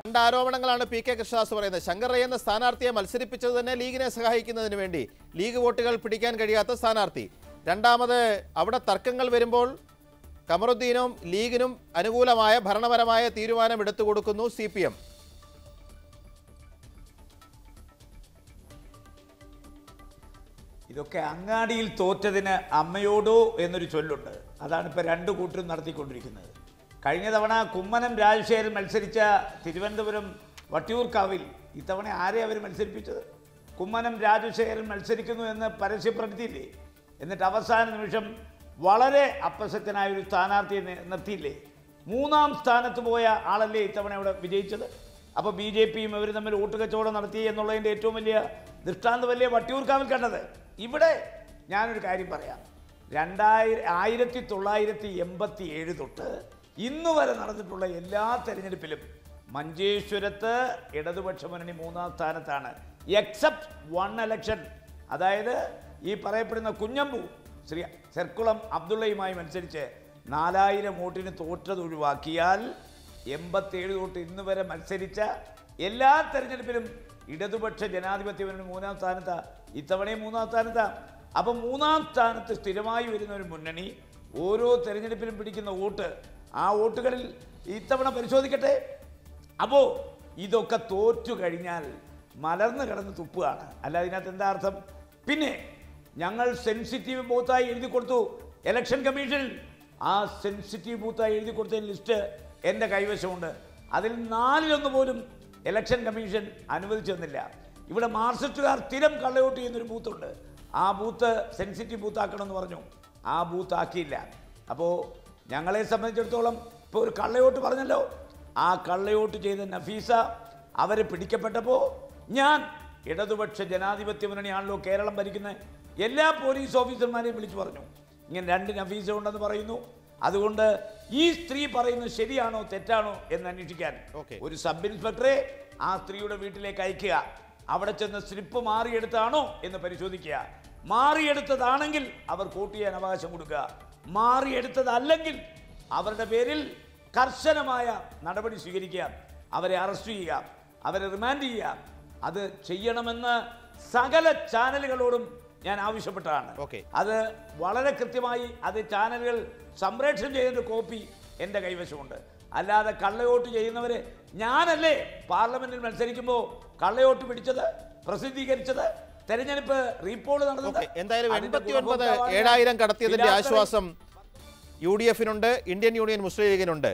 രണ്ട് ആരോപണങ്ങളാണ് P K Krishnadas പറയുന്നത് ശങ്കർ റൈ എന്ന സ്ഥാനാർത്ഥിയെ മത്സരിപ്പിച്ചത് തന്നെ ലീഗിനെ സഹായിക്കുന്നതിന് വേണ്ടി ലീഗ് വോട്ടുകൾ പിടിക്കാൻ കഴിയാത്ത സ്ഥാനാർത്ഥി രണ്ടാമത് അവിടെ തർക്കങ്ങൾ വരുമ്പോൾ കമറുദ്ദീനും ലീഗിനും അനുകൂലമായ ഭരണപരമായ തീരുമാനം എടുത്തു കൊടുക്കുന്നു സി പി എം ഇതൊക്കെ അങ്ങാടിയിൽ തോറ്റതിന് അമ്മയോടോ എന്നൊരു ചൊല്ലുണ്ട് അതാണ് ഇപ്പോൾ രണ്ട് കൂട്ടരും നടത്തിക്കൊണ്ടിരിക്കുന്നത് കഴിഞ്ഞ തവണ കുമ്മനം രാജശേഖരൻ മത്സരിച്ച തിരുവനന്തപുരം വട്ടിയൂർക്കാവിൽ ഇത്തവണ ആരെ അവർ മത്സരിപ്പിച്ചത് കുമ്മനം രാജശേഖരൻ മത്സരിക്കുന്നു എന്ന് പരസ്യപ്പെടുത്തിയില്ലേ എന്നിട്ട് അവസാന നിമിഷം വളരെ അപ്രസക്തനായ ഒരു സ്ഥാനാർത്ഥിയെ നി- നിർത്തിയില്ലേ മൂന്നാം സ്ഥാനത്ത് പോയ ആളല്ലേ ഇത്തവണ ഇവിടെ വിജയിച്ചത് അപ്പോൾ ബി ജെ പിയും ഇവർ തമ്മിൽ വോട്ട് കച്ചവടം നടത്തി എന്നുള്ളതിൻ്റെ ഏറ്റവും വലിയ ദൃഷ്ടാന്തമല്ലേ വട്ടിയൂർക്കാവിൽ കണ്ടത് ഇവിടെ ഞാനൊരു കാര്യം പറയാം രണ്ടായിരം ആയിരത്തി തൊള്ളായിരത്തി എൺപത്തി ഏഴ് തൊട്ട് ഇന്ന് വരെ നടന്നിട്ടുള്ള എല്ലാ തെരഞ്ഞെടുപ്പിലും മഞ്ചേശ്വരത്ത് ഇടതുപക്ഷ മുന്നണി മൂന്നാം സ്ഥാനത്താണ് എക്സെപ്റ്റ് വൺ എലക്ഷൻ അതായത് ഈ പറയപ്പെടുന്ന കുഞ്ഞമ്പു ശ്രീ ചെർക്കുളം അബ്ദുള്ളയുമായി മത്സരിച്ച് നാലായിരം വോട്ടിന് തോറ്റത് ഒഴിവാക്കിയാൽ എൺപത്തേഴ് തൊട്ട് ഇന്ന് വരെ മത്സരിച്ച എല്ലാ തെരഞ്ഞെടുപ്പിലും ഇടതുപക്ഷ ജനാധിപത്യ മുന്നണി മൂന്നാം സ്ഥാനത്താ ഇത്തവണയും മൂന്നാം സ്ഥാനത്താ അപ്പം മൂന്നാം സ്ഥാനത്ത് സ്ഥിരമായി വരുന്ന ഒരു മുന്നണി ഓരോ തെരഞ്ഞെടുപ്പിലും പിടിക്കുന്ന വോട്ട് ആ വോട്ടുകളിൽ ഇത്തവണ പരിശോധിക്കട്ടെ അപ്പോൾ ഇതൊക്കെ തോറ്റു കഴിഞ്ഞാൽ മലർന്നു കിടന്ന് തുപ്പുകയാണ് അല്ല അതിനകത്ത് എന്താ അർത്ഥം പിന്നെ ഞങ്ങൾ സെൻസിറ്റീവ് ബൂത്തായി എഴുതി കൊടുത്തു ഇലക്ഷൻ കമ്മീഷനിൽ ആ സെൻസിറ്റീവ് ബൂത്തായി എഴുതി കൊടുത്തതിന് ലിസ്റ്റ് എൻ്റെ കൈവശമുണ്ട് അതിൽ നാലിലൊന്ന് പോലും ഇലക്ഷൻ കമ്മീഷൻ അനുവദിച്ചു തന്നില്ല ഇവിടെ മാർക്സിസ്റ്റുകാർ സ്ഥിരം കള്ളവോട്ട് ചെയ്യുന്നൊരു ബൂത്തുണ്ട് ആ ബൂത്ത് സെൻസിറ്റീവ് ബൂത്താക്കണമെന്ന് പറഞ്ഞു ആ ബൂത്ത് ആക്കിയില്ല അപ്പോൾ ഞങ്ങളെ സംബന്ധിച്ചിടത്തോളം ഇപ്പോൾ ഒരു കള്ളയോട്ട് പറഞ്ഞല്ലോ ആ കള്ളയോട്ട് ചെയ്ത നഫീസ അവരെ പിടിക്കപ്പെട്ടപ്പോൾ ഞാൻ ഇടതുപക്ഷ ജനാധിപത്യ മുന്നണിയാണല്ലോ കേരളം ഭരിക്കുന്നത് എല്ലാ പോലീസ് ഓഫീസർമാരെയും വിളിച്ചു പറഞ്ഞു ഇങ്ങനെ രണ്ട് നഫീസ ഉണ്ടെന്ന് പറയുന്നു അതുകൊണ്ട് ഈ സ്ത്രീ പറയുന്നത് ശരിയാണോ തെറ്റാണോ എന്ന് അന്വേഷിക്കാൻ Okay. ഒരു സബ് ഇൻസ്പെക്ടറെ ആ സ്ത്രീയുടെ വീട്ടിലേക്ക് അയക്കുക അവിടെ ചെന്ന് സ്ലിപ്പ് മാറിയെടുത്താണോ എന്ന് പരിശോധിക്കുക മാറിയെടുത്തതാണെങ്കിൽ അവർ വോട്ട് ചെയ്യാൻ അവകാശം കൊടുക്കുക മാറിയെടുത്തതല്ലെങ്കിൽ അവരുടെ പേരിൽ കർശനമായ നടപടി സ്വീകരിക്കുക അവരെ അറസ്റ്റ് ചെയ്യുക അവരെ റിമാൻഡ് ചെയ്യുക അത് ചെയ്യണമെന്ന് സകല ചാനലുകളോടും ഞാൻ ആവശ്യപ്പെട്ടതാണ് Okay. അത് വളരെ കൃത്യമായി അത് ചാനലുകൾ സംപ്രേഷണം ചെയ്തതിൻ്റെ കോപ്പി എൻ്റെ കൈവശമുണ്ട് അല്ലാതെ കള്ളവോട്ട് ചെയ്യുന്നവര് ഞാനല്ലേ പാർലമെന്റിൽ മത്സരിക്കുമ്പോൾ കള്ളവോട്ട് പിടിച്ചത് പ്രസിദ്ധീകരിച്ചത് തെരഞ്ഞെടുപ്പ് റീപോൾ നടന്നത് ഓക്കെ എന്തായാലും അതിന്റെ എൺപത്തി ഒൻപത് ഗുണഭോക്താവാണ് ഞാൻ. ഏഴായിരം കടത്തിയതിന്റെ പിലാത്തറയിൽ ആശ്വാസം യു ഡി എഫിനുണ്ട് ഇന്ത്യൻ യൂണിയൻ മുസ്ലിം ലീഗിനുണ്ട്